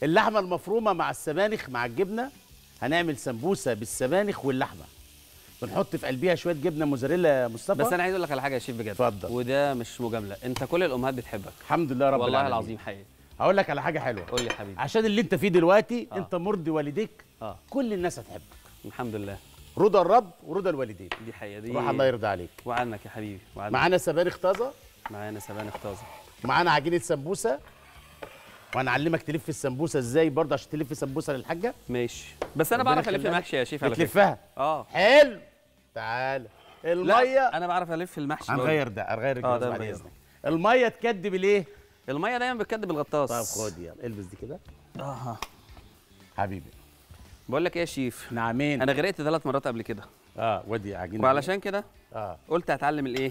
اللحمه المفرومه مع السبانخ مع الجبنه هنعمل سمبوسه بالسبانخ واللحمه بنحط في قلبيها شويه جبنه موزاريلا يا مصطفى بس انا عايز اقول لك على حاجه يا شيف بجد اتفضل. وده مش مجامله انت كل الامهات بتحبك الحمد لله رب والله العالمين العظيم حقيقي هقول لك على حاجه حلوه قول لي يا حبيبي عشان اللي انت فيه دلوقتي آه. انت مرضي والديك اه كل الناس هتحبك الحمد لله رضا الرب ورضا الوالدين دي حقيقه دي روح الله يرضى عليك وعنك يا حبيبي وعنك معانا سبانخ طازه معانا سبانخ طازه معانا عجينه سمبوسه وهنعلمك تلف السمبوسه ازاي برضه عشان تلف سمبوسه للحاجه ماشي بس انا ربنا بعرف الف يخليك. محشي يا شيف على فكره بتلفها اه حلو تعال الميه لا انا بعرف الف المحشي برضه. هنغير ده هنغير اه الجهاز ده بعد نغيره. اذنك الميه تكدب الايه الميه دايما بتكدب الغطاس طب خد يلا البس دي كده اه حبيبي بقول لك ايه يا شيف نعمين انا غرقت ثلاث مرات قبل كده اه ودي عجينه وعلشان كده اه قلت هتعلم الايه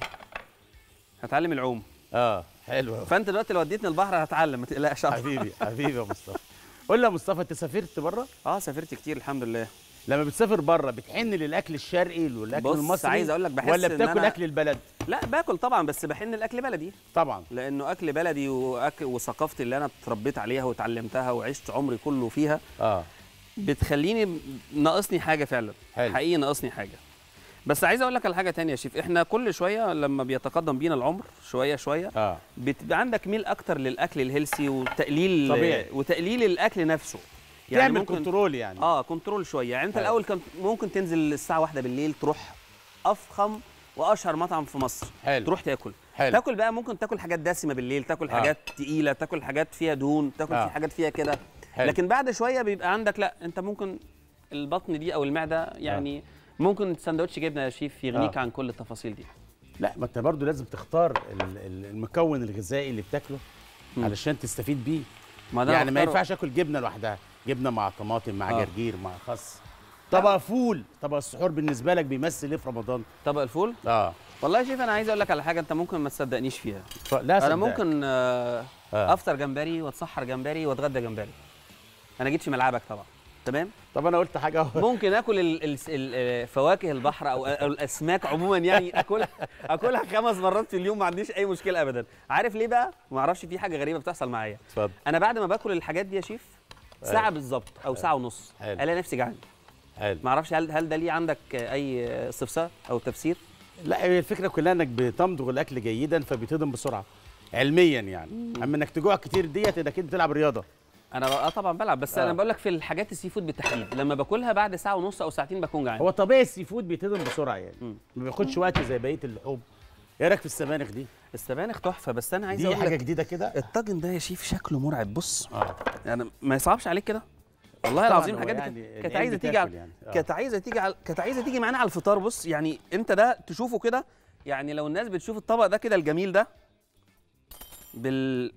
هتعلم العوم اه حلو أوي. فانت دلوقتي لو وديتني البحر هتعلم ما تقلقش حبيبي حبيبي يا مصطفى قول لي يا مصطفى انت سافرت بره اه سافرت كتير الحمد لله لما بتسافر بره بتحن للاكل الشرقي والاكل بص، المصري عايز أقول لك بحس ولا إن بتاكل أنا- اكل البلد لا باكل طبعا بس بحن الاكل بلدي طبعا لانه اكل بلدي واكل وثقافتي اللي انا اتربيت عليها وتعلمتها وعشت عمري كله فيها اه بتخليني ناقصني حاجه فعلا حلو. حقيقي ناقصني حاجه بس عايز اقول لك على حاجه تانية يا شيف احنا كل شويه لما بيتقدم بينا العمر شويه شويه اه بتبقى عندك ميل اكتر للاكل الهيلسي وتقليل طبيعي. وتقليل الاكل نفسه تعمل كنترول يعني اه كنترول شويه يعني انت حلو. الاول كان ممكن تنزل الساعه واحدة بالليل تروح افخم واشهر مطعم في مصر حلو. تروح تاكل حلو. تاكل بقى ممكن تاكل حاجات دسمه بالليل تاكل آه. حاجات تقيله تاكل حاجات فيها دهون تاكل آه. في حاجات فيها كده حلو. لكن بعد شويه بيبقى عندك لا انت ممكن البطن دي او المعده يعني ممكن سندوتش جبنه يا شيف يغنيك آه. عن كل التفاصيل دي لا ما انت برضه لازم تختار ال- ال- المكون الغذائي اللي بتاكله علشان تستفيد بيه ما ده أنا يعني ما بختاره. ينفعش اكل جبنه لوحدها جبنه مع طماطم مع آه. جرجير مع خس طبق فول طبق السحور بالنسبه لك بيمثل ايه في رمضان طبق الفول اه والله يا شيف انا عايز اقول لك على حاجه انت ممكن ما تصدقنيش فيها ف... لا انا صدقني. ممكن آه آه. افطر جمبري واتسحر جمبري واتغدى جمبري انا جيت في ملعبك طبعا تمام طب انا قلت حاجه ممكن اكل ال- ال- ال- فواكه البحر او أو الاسماك عموما يعني اكلها اكلها خمس مرات في اليوم ما عنديش اي مشكله ابدا عارف ليه بقى ما اعرفش في حاجه غريبه بتحصل معايا اتفضل انا بعد ما باكل الحاجات دي يا شيف ساعه بالظبط او ساعه ونص حلو. الاقي نفسي جعان حلو ما اعرفش هل هل ده ليه عندك اي استفسار او تفسير لا هي الفكره كلها انك بتمضغ الاكل جيدا فبيتهضم بسرعه علميا يعني اما انك تجوع كتير ديت انك انت بتلعب رياضه انا بقى طبعا بلعب بس آه. انا بقول لك في الحاجات السي فود بالتحديد لما باكلها بعد ساعه ونص او ساعتين بكون جعان هو طبيعي السي فود بيتهضم بسرعه يعني مم. ما بياخدش وقت زي بقيه اللحوم ايه رايك في السبانخ دي السبانخ تحفه بس انا عايز دي اقول حاجه لك جديده كده الطاجن ده يا شيف شكله مرعب بص اه يعني ما يصعبش عليك كده والله طبعاً العظيم هو الحاجات يعني دي كانت- كانت العين عايزه تيجي بتاكل على يعني. آه. كانت عايزه تيجي على كانت عايزه تيجي معانا على الفطار بص يعني انت ده تشوفه كده يعني لو الناس بتشوف الطبق ده كده الجميل ده بال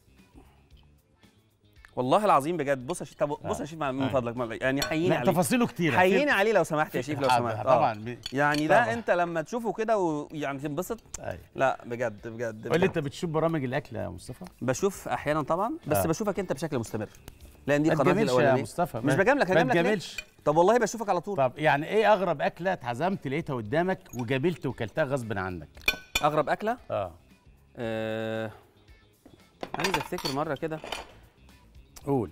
والله العظيم بجد بص يا شيف طب بص يا شيف مع- من آه. فضلك ما- يعني حييني لا عليه تفاصيله كتير حييني عليه لو سمحت يا شيف لو سمحت آه. طبعا ب... يعني ده طبعاً. انت لما تشوفه كده ويعني تنبسط أيوة. لا بجد بجد قول لي انت بتشوف برامج الاكل يا مصطفى بشوف احيانا طبعا بس آه. بشوفك انت بشكل مستمر لان دي ما قناتي تجاملش يا الاولانيه مصطفى مش ما- بجاملك ما هجاملك ليه؟ تجاملش طب والله بشوفك على طول طب يعني ايه اغرب اكله اتعزمت لقيتها قدامك وجابلت وكلتها غصب عنك اغرب اكله اه آه... عايز افتكر مره كده قول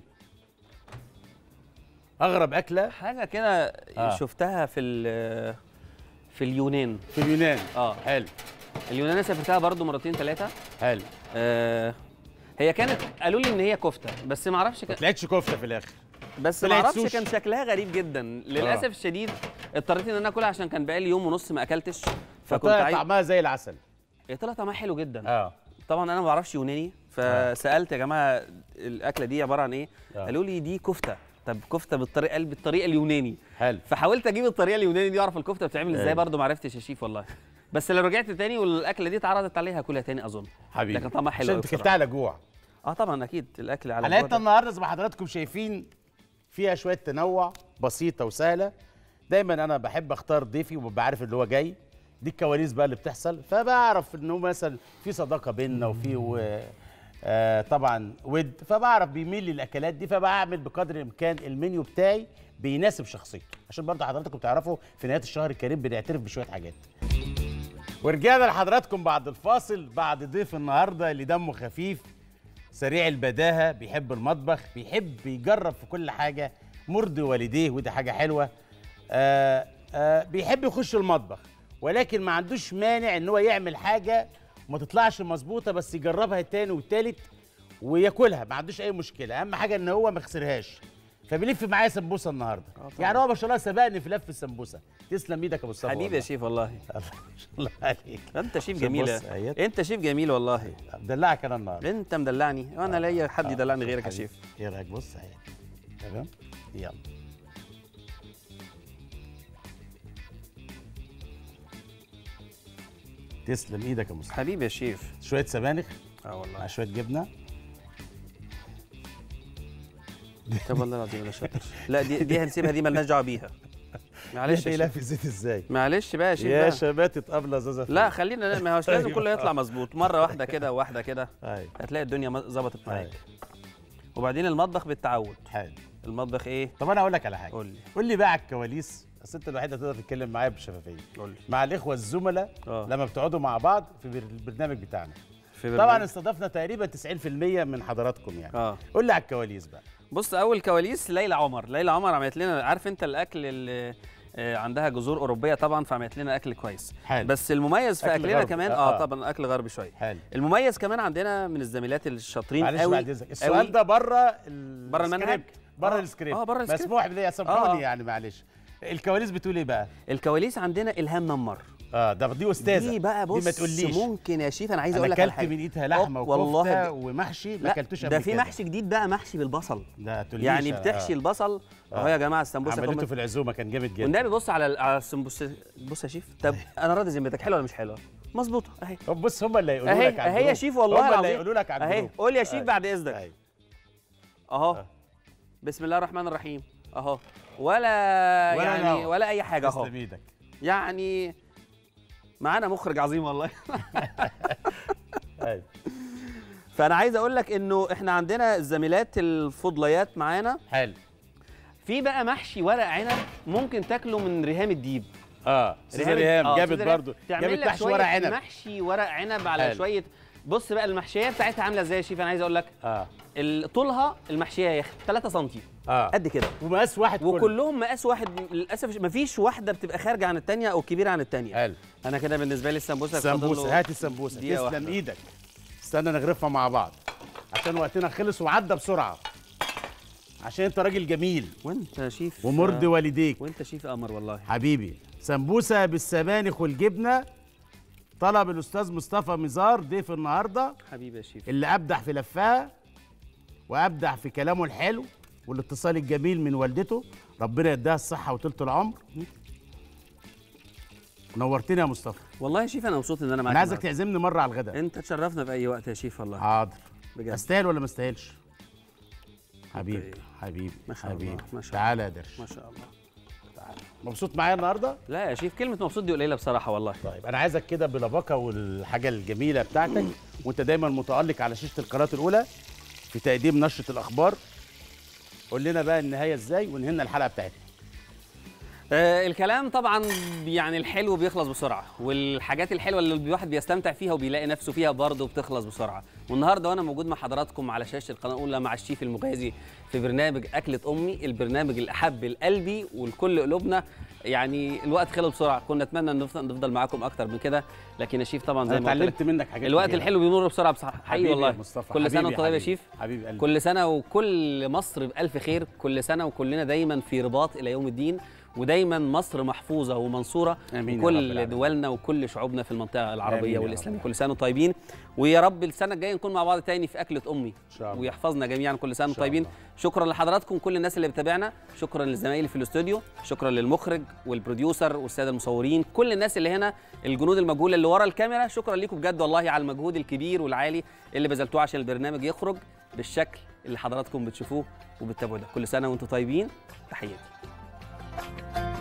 اغرب اكله حاجه كده آه. شفتها في ال- في اليونان في اليونان اه حلو اليونان انا سافرتها برضو مرتين ثلاثه حلو آه... هي كانت قالوا لي ان هي كفته بس ما اعرفش ما كان... طلعتش كفته في الاخر بس ما طلعت اعرفش سوشي. كان شكلها غريب جدا للاسف آه. الشديد اضطريت ان انا اكلها عشان كان بقالي يوم ونص ما اكلتش فكنت فطلع عايز طعمها زي العسل هي طلع طعمها حلو جدا اه طبعا انا ما بعرفش يوناني فسالت يا جماعه الاكله دي عباره عن ايه آه. قالوا لي دي كفته طب كفته بالطريقه بالطريقه اليوناني حلو فحاولت اجيب الطريقه اليوناني دي اعرف الكفته بتتعمل ازاي أيوة. برضه ما عرفتش يا شيف والله بس لو رجعت تاني والاكله دي اتعرضت عليها هاكلها تاني اظن حبيبي لكن طعمها حلو عشان أوي انت بصراحة. كلتها على جوع اه طبعا اكيد الاكل على حلقتنا الجوع ده. النهارده زي ما حضراتكم شايفين فيها شويه تنوع بسيطه وسهله دايما انا بحب اختار ضيفي وببقى عارف اللي هو جاي دي الكواليس بقى اللي بتحصل فبعرف انه مثلا في صداقه بيننا وفي و... آه طبعا ود فبعرف بيميل للاكلات دي فبعمل بقدر الامكان المنيو بتاعي بيناسب شخصيته عشان برضه حضراتكم تعرفوا في نهايه الشهر الكريم بنعترف بشويه حاجات ورجعنا لحضراتكم بعد الفاصل بعد ضيف النهارده اللي دمه خفيف سريع البداهه بيحب المطبخ بيحب يجرب في كل حاجه مرضي والديه ودي حاجه حلوه آه آه بيحب يخش المطبخ ولكن ما عندوش مانع ان هو يعمل حاجه ما تطلعش مظبوطه بس يجربها تاني وتالت وياكلها ما عندوش اي مشكله اهم حاجه ان هو ما يخسرهاش فبيلف معايا سمبوسه النهارده يعني هو ما شاء الله سبقني في لف السمبوسه تسلم ايدك يا ابو مصطفى حبيبي يا والله. شيف والله الله ما شاء الله عليك انت شيف بص، جميل بص، أهيت. انت شيف جميل والله مدلعك انا النهارده انت مدلعني وانا ليا حد يدلعني غيرك يا حبيبي. شيف ايه رايك بص اهي تمام يلا تسلم ايدك يا مصطفى حبيبي يا شيف شويه سبانخ اه مع والله شويه جبنه طب والله العظيم انا شاطر لا دي دي هنسيبها دي مالناش دعوه بيها معلش ايه يا لا شيف في زيت ازاي معلش بقى يا شيف يا بقى. شباتة قبل زازا لا خلينا ما هوش لازم أيوة. كله يطلع مظبوط مره واحده كده وواحده كده ايوه هتلاقي الدنيا م- ظبطت معاك أيوة. وبعدين المطبخ بالتعود حلو المطبخ ايه طب انا اقول لك على حاجه قول لي قول لي بقى على الكواليس اصل انت الوحيد اللي تقدر تتكلم معايا بشفافيه قول لي مع الاخوه الزملاء اه لما بتقعدوا مع بعض في بر- البرنامج بتاعنا في طبعا برنامج- استضفنا تقريبا 90% من حضراتكم يعني اه قول لي على الكواليس بقى بص اول كواليس ليلى عمر ليلى عمر عملت لنا عارف انت الاكل اللي آه، عندها جذور اوروبيه طبعا فعملت لنا اكل كويس حلو بس المميز في أكل اكلنا غربي. كمان آه، اه آه. طبعا اكل غربي شويه حلو المميز كمان عندنا من الزميلات الشاطرين معلش قوي بعد اذنك قوي. السؤال ده بره ال- بره المنهج؟ السكريبت بره آه. السكريبت آه، بره السكريبت. مسموح بيه آه، سامحوني آه. يعني معلش الكواليس بتقول ايه بقى الكواليس عندنا الهام نمر اه ده دي استاذه دي بقى بص دي ما تقوليش ممكن يا شيف انا عايز انا اقول لك على اكلت حاجه من ايدها لحمه أوب، وكفته والله ومحشي ما لا اكلتوش قبل ده في كده. محشي جديد بقى محشي بالبصل ده تقوليش يعني بتحشي آه. البصل اهو آه. يا جماعه السمبوسه عملته كمان. في العزومه كان جامد جدا والنبي بص على على السمبوسه بص يا شيف طب انا راضي ذمتك حلوه ولا مش حلوه مظبوطه اهي طب بص هم اللي هيقولوا اهي لك على اهي يا الجروب. شيف والله هم اللي العظيم هيقولوا لك على اهي الجروب قول يا شيف أيوة. بعد اذنك أيوة. اهو آه. بسم الله الرحمن الرحيم اهو ولا, ولا يعني نوع. ولا اي حاجه اهو تسلم ايدك يعني معانا مخرج عظيم والله ايوه فانا عايز اقول لك انه احنا عندنا الزميلات الفضليات معانا حلو في بقى محشي ورق عنب ممكن تاكله من ريهام الديب اه استاذ ريهام آه، جابت أستاذ ريهام برضو تعمل جابت لك محشي شوية ورق عنب محشي ورق عنب على حلو. شويه بص بقى المحشيه بتاعتها عامله ازاي يا شيف انا عايز اقول لك اه ال- طولها المحشيه يا اخي 3 سم اه قد كده ومقاس واحد كله. وكلهم مقاس واحد للاسف مفيش واحده بتبقى خارجه عن الثانيه او كبيره عن الثانيه حلو انا كده بالنسبه لي السمبوسه فاضل له سمبوسه هات السمبوسه دقيقة تسلم واحدة. ايدك استنى نغرفها مع بعض عشان وقتنا خلص وعدى بسرعه عشان انت راجل جميل وانت يا شيف ومرضي والديك وانت شيف قمر والله حبيبي سمبوسه بالسبانخ والجبنه طلب الاستاذ مصطفى مزار ضيف النهارده حبيبي يا شيف اللي ابدع في لفها وابدع في كلامه الحلو والاتصال الجميل من والدته ربنا يديها الصحه وطولة العمر نورتني يا مصطفى والله يا شيف انا مبسوط ان انا معاك انا عايزك النهاردة. تعزمني مره على الغداء انت تشرفنا في اي وقت يا شيف والله حاضر بجد استاهل ولا ما استاهلش حبيبي أوكي. حبيبي ما شاء الله، حبيبي ما شاء تعالى يا درش ما شاء الله مبسوط معايا النهارده لا يا شيف كلمه مبسوط دي قليله بصراحه والله طيب انا عايزك كده بلباقه والحاجه الجميله بتاعتك وانت دايما متالق على شاشه القناه الاولى في تقديم نشره الاخبار قول لنا بقى النهايه ازاي ونهينا الحلقه بتاعتنا آه الكلام طبعا يعني الحلو بيخلص بسرعه والحاجات الحلوه اللي الواحد بيستمتع فيها وبيلاقي نفسه فيها برضه بتخلص بسرعه والنهارده وانا موجود مع حضراتكم على شاشه القناه الاولى مع الشيف المغازي في برنامج اكله امي البرنامج الاحب لقلبي ولكل قلوبنا يعني الوقت خلص بسرعه كنا نتمنى ان نفضل نفضل معاكم اكتر من كده لكن يا شيف طبعا زي انا ما قلت لك اتعلمت منك حاجات الوقت كتيرة. الحلو بيمر بسرعه بصراحه حقيقي حبيبي والله يا مصطفى كل سنه حبيبي وانت طيب يا حبيبي. شيف حبيبي قلبي كل سنه وكل مصر بالف خير كل سنه وكلنا دايما في رباط الى يوم الدين ودايما مصر محفوظه ومنصوره آمين يا رب كل العالمين. دولنا وكل شعوبنا في المنطقه آمين العربيه يا والاسلاميه رب. كل سنه وانتم طيبين ويا رب السنه الجايه نكون مع بعض تاني في اكله امي ان شاء الله ويحفظنا جميعا كل سنه إن وانتم شاء طيبين الله. شكرا لحضراتكم كل الناس اللي بتابعنا شكرا لزمايلي في الاستوديو شكرا للمخرج والبروديوسر والساده المصورين كل الناس اللي هنا الجنود المجهوله اللي ورا الكاميرا شكرا لكم بجد والله على المجهود الكبير والعالي اللي بذلتوه عشان البرنامج يخرج بالشكل اللي حضراتكم بتشوفوه وبتتابعوه ده كل سنه وانتم طيبين تحياتي